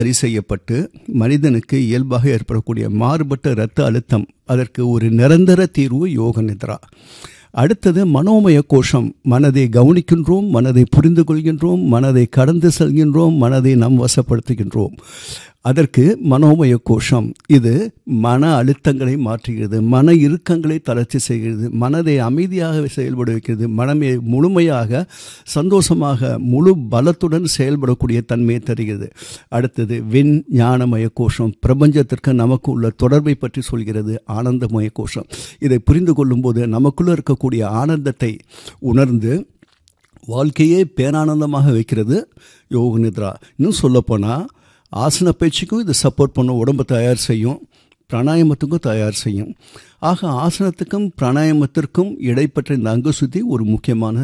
சரி செய்யப்பட்டு மனிதனுக்கு இயல்பாக ஏற்படக்கூடிய மாறுபட்ட இரத்த அழுத்தம் அதற்கு ஒரு நிரந்தர தீர்வு யோக நித்ரா அடுத்தது மனோமய கோஷம் மனதை கவனிக்கின்றோம் மனதை புரிந்து கொள்கின்றோம் மனதை கடந்து செல்கின்றோம் மனதை நாம் வசப்படுத்துகின்றோம் அதற்கு மனோமய கோஷம் இது மன அழுத்தங்களை மாற்றுகிறது மன இறுக்கங்களை தளர்ச்சி செய்கிறது மனதை அமைதியாக செயல்பட வைக்கிறது மனமே முழுமையாக சந்தோஷமாக முழு பலத்துடன் செயல்படக்கூடிய தன்மையை தருகிறது அடுத்தது விண் ஞானமய கோஷம் பிரபஞ்சத்திற்கு நமக்கு உள்ள தொடர்பை பற்றி சொல்கிறது ஆனந்தமய கோஷம் இதை புரிந்து கொள்ளும்போது நமக்குள்ளே இருக்கக்கூடிய ஆனந்தத்தை உணர்ந்து வாழ்க்கையே பேரானந்தமாக வைக்கிறது யோக நித்ரா இன்னும் சொல்லப்போனால் ஆசன பயிற்சிக்கும் இது சப்போர்ட் பண்ணும் உடம்பை தயார் செய்யும் பிராணாயாமத்துக்கும் தயார் செய்யும் ஆக ஆசனத்துக்கும் பிராணாயாமத்திற்கும் இடைப்பட்ட இந்த அங்கசுத்தி ஒரு முக்கியமான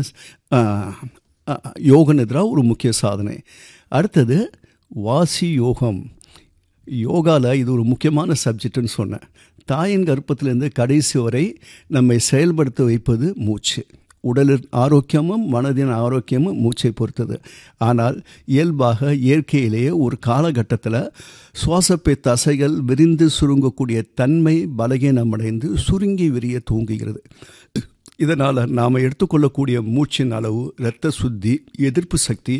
யோக நித்ரா ஒரு முக்கிய சாதனை அடுத்தது வாசி யோகம் யோகாவில் இது ஒரு முக்கியமான சப்ஜெக்ட்னு சொன்னேன் தாயின் கர்ப்பத்திலேருந்து கடைசி வரை நம்மை செயல்படுத்த வைப்பது மூச்சு உடலின் ஆரோக்கியமும் மனதின் ஆரோக்கியமும் மூச்சை பொறுத்தது ஆனால் இயல்பாக இயற்கையிலேயே ஒரு காலகட்டத்தில் சுவாசப்பை தசைகள் விரிந்து சுருங்கக்கூடிய தன்மை பலகீனமடைந்து சுருங்கி விரிய தூங்குகிறது இதனால் நாம் எடுத்துக்கொள்ளக்கூடிய மூச்சின் அளவு இரத்த சுத்தி எதிர்ப்பு சக்தி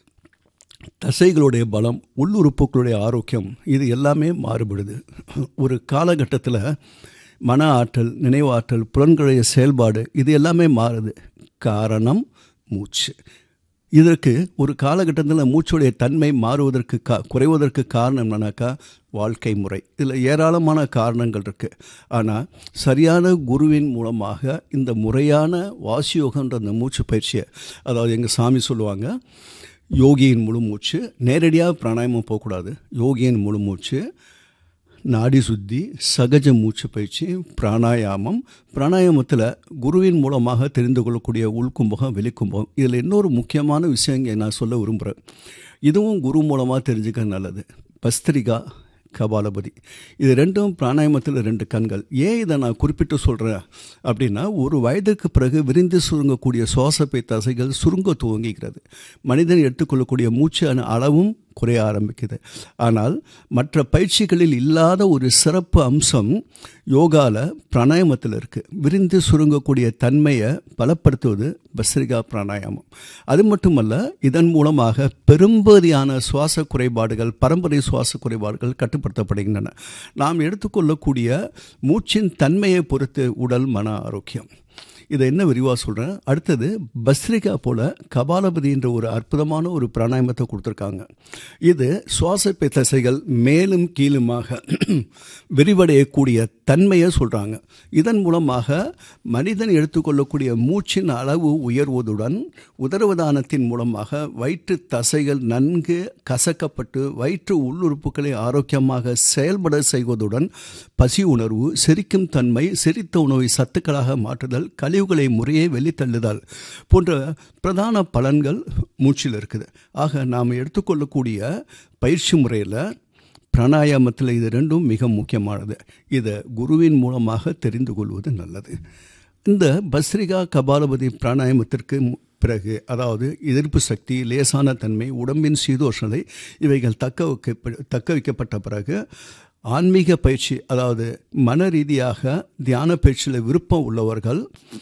தசைகளுடைய பலம் உள்ளுறுப்புகளுடைய ஆரோக்கியம் இது எல்லாமே மாறுபடுது ஒரு காலகட்டத்தில் மன ஆற்றல் நினைவாற்றல் புலன்களுடைய செயல்பாடு இது எல்லாமே மாறுது காரணம் மூச்சு இதற்கு ஒரு காலகட்டத்தில் மூச்சுடைய தன்மை மாறுவதற்கு கா குறைவதற்கு காரணம் என்னன்னாக்கா வாழ்க்கை முறை இதில் ஏராளமான காரணங்கள் இருக்குது ஆனால் சரியான குருவின் மூலமாக இந்த முறையான வாசியோகன்ற அந்த மூச்சு பயிற்சியை அதாவது எங்கள் சாமி சொல்லுவாங்க யோகியின் முழு மூச்சு நேரடியாக பிராணாயமம் போகக்கூடாது யோகியின் முழு மூச்சு நாடி சுத்தி சகஜ மூச்சு பயிற்சி பிராணாயாமம் பிராணாயாமத்தில் குருவின் மூலமாக தெரிந்து கொள்ளக்கூடிய உள்கும்பகம் வெளிக்கும்பகம் இதில் இன்னொரு முக்கியமான விஷயம் இங்கே நான் சொல்ல விரும்புகிறேன் இதுவும் குரு மூலமாக தெரிஞ்சுக்க நல்லது பஸ்திரிகா கபாலபதி இது ரெண்டும் பிராணாயாமத்தில் ரெண்டு கண்கள் ஏன் இதை நான் குறிப்பிட்டு சொல்கிறேன் அப்படின்னா ஒரு வயதுக்கு பிறகு விரிந்து சுருங்கக்கூடிய சுவாசப்பை தசைகள் சுருங்க துவங்குகிறது மனிதன் எடுத்துக்கொள்ளக்கூடிய மூச்சு அளவும் குறைய ஆரம்பிக்குது ஆனால் மற்ற பயிற்சிகளில் இல்லாத ஒரு சிறப்பு அம்சம் யோகாவில் பிராணாயாமத்தில் இருக்குது விரிந்து சுருங்கக்கூடிய தன்மையை பலப்படுத்துவது பஸ்ரிகா பிராணாயாமம் அது மட்டுமல்ல இதன் மூலமாக பெரும்பதியான சுவாச குறைபாடுகள் பரம்பரை சுவாச குறைபாடுகள் கட்டுப்படுத்தப்படுகின்றன நாம் எடுத்துக்கொள்ளக்கூடிய மூச்சின் தன்மையை பொறுத்து உடல் மன ஆரோக்கியம் இதை என்ன விரிவாக சொல்கிறேன் அடுத்தது பஸ்ரிகா போல் கபாலபதி என்ற ஒரு அற்புதமான ஒரு பிராணாயமத்தை கொடுத்துருக்காங்க இது சுவாசப்பை தசைகள் மேலும் கீழுமாக விரிவடையக்கூடிய தன்மையை சொல்கிறாங்க இதன் மூலமாக மனிதன் எடுத்துக்கொள்ளக்கூடிய மூச்சின் அளவு உயர்வதுடன் உதரவதானத்தின் மூலமாக வயிற்று தசைகள் நன்கு கசக்கப்பட்டு வயிற்று உள்ளுறுப்புகளை ஆரோக்கியமாக செயல்பட செய்வதுடன் பசி உணர்வு செரிக்கும் தன்மை செரித்த உணவை சத்துக்களாக மாற்றுதல் கழிவுகளை முறையே வெளித்தள்ளுதல் போன்ற பிரதான பலன்கள் மூச்சில் இருக்குது ஆக நாம் எடுத்துக்கொள்ளக்கூடிய பயிற்சி முறையில் பிராணாயாமத்தில் இது ரெண்டும் மிக முக்கியமானது இதை குருவின் மூலமாக தெரிந்து கொள்வது நல்லது இந்த பஸ்ரிகா கபாலபதி பிராணாயாமத்திற்கு பிறகு அதாவது எதிர்ப்பு சக்தி லேசான தன்மை உடம்பின் சீதோஷனை இவைகள் தக்க வைக்க தக்க வைக்கப்பட்ட பிறகு ஆன்மீக பயிற்சி அதாவது மன ரீதியாக தியான பயிற்சியில் விருப்பம் உள்ளவர்கள்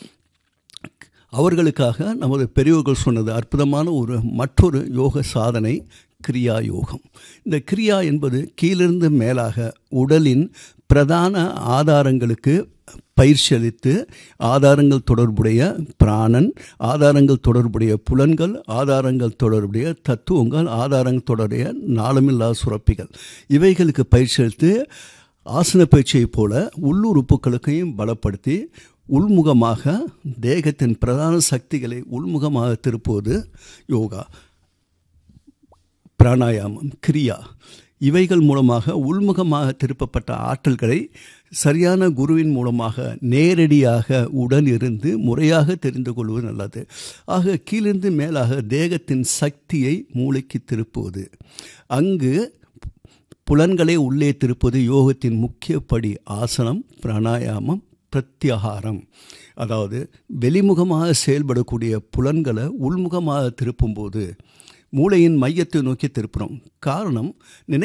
அவர்களுக்காக நமது பெரியவர்கள் சொன்னது அற்புதமான ஒரு மற்றொரு யோக சாதனை கிரியா யோகம் இந்த கிரியா என்பது கீழிருந்து மேலாக உடலின் பிரதான ஆதாரங்களுக்கு பயிற்சி அளித்து ஆதாரங்கள் தொடர்புடைய பிராணன் ஆதாரங்கள் தொடர்புடைய புலன்கள் ஆதாரங்கள் தொடர்புடைய தத்துவங்கள் ஆதாரங்கள் தொடர்புடைய நாளமில்லா சுரப்பிகள் இவைகளுக்கு பயிற்சி அளித்து ஆசன பயிற்சியைப் போல உள்ளுறுப்புகளுக்கையும் பலப்படுத்தி உள்முகமாக தேகத்தின் பிரதான சக்திகளை உள்முகமாக திருப்புவது யோகா பிராணாயாமம் கிரியா இவைகள் மூலமாக உள்முகமாக திருப்பப்பட்ட ஆற்றல்களை சரியான குருவின் மூலமாக நேரடியாக உடன் இருந்து முறையாக தெரிந்து கொள்வது நல்லது ஆக கீழிருந்து மேலாக தேகத்தின் சக்தியை மூளைக்கு திருப்புவது அங்கு புலன்களை உள்ளே திருப்பது யோகத்தின் முக்கிய படி ஆசனம் பிராணாயாமம் பிரத்யாகாரம் அதாவது வெளிமுகமாக செயல்படக்கூடிய புலன்களை உள்முகமாக திருப்பும்போது மூளையின் மையத்தை நோக்கி திருப்புறோம் காரணம் நினை